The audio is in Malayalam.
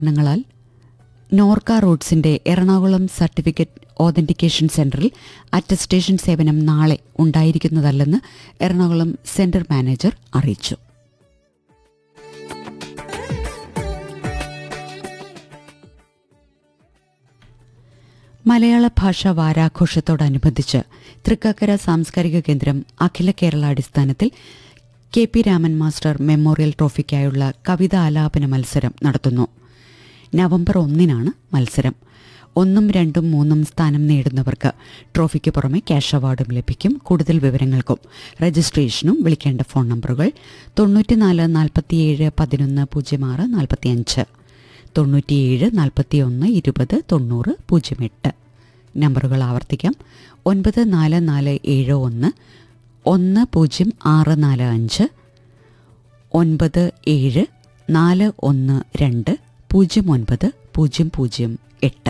കാരണങ്ങളാൽ നോർക്ക റോഡ്സിന്റെ എറണാകുളം സർട്ടിഫിക്കറ്റ് ഓതന്റിക്കേഷൻ സെന്ററിൽ അറ്റസ്റ്റേഷൻ സേവനം നാളെ ഉണ്ടായിരിക്കുന്നതല്ലെന്ന് എറണാകുളം സെന്റർ മാനേജർ അറിയിച്ചു മലയാള ഭാഷാ വാരാഘോഷത്തോടനുബന്ധിച്ച് തൃക്കാക്കര സാംസ്കാരിക കേന്ദ്രം അഖില കേരള അടിസ്ഥാനത്തിൽ K P Raman master memorial ട്രോഫിക്കായുള്ള കവിതാ ആലാപന മത്സരം നടത്തുന്നു നവംബർ ഒന്നിനാണ് മത്സരം ഒന്നും രണ്ടും മൂന്നും സ്ഥാനം നേടുന്നവർക്ക് ട്രോഫിക്ക് പുറമെ ക്യാഷ് അവാർഡും ലഭിക്കും കൂടുതൽ വിവരങ്ങൾക്കും രജിസ്ട്രേഷനും വിളിക്കേണ്ട ഫോൺ നമ്പറുകൾ തൊണ്ണൂറ്റിനാല് നാൽപ്പത്തിയേഴ് പതിനൊന്ന് പൂജ്യം ആറ് നാൽപ്പത്തിയഞ്ച് തൊണ്ണൂറ്റിയേഴ് നാൽപ്പത്തിയൊന്ന് ഇരുപത് തൊണ്ണൂറ് പൂജ്യം എട്ട് നമ്പറുകൾ ആവർത്തിക്കാം ഒൻപത് നാല് നാല് ഏഴ് ഒന്ന് ഒന്ന് പൂജ്യം ആറ് നാല് അഞ്ച് ഒൻപത് ഏഴ് നാല് ഒന്ന് രണ്ട് പൂജ്യം ഒൻപത് പൂജ്യം പൂജ്യം എട്ട്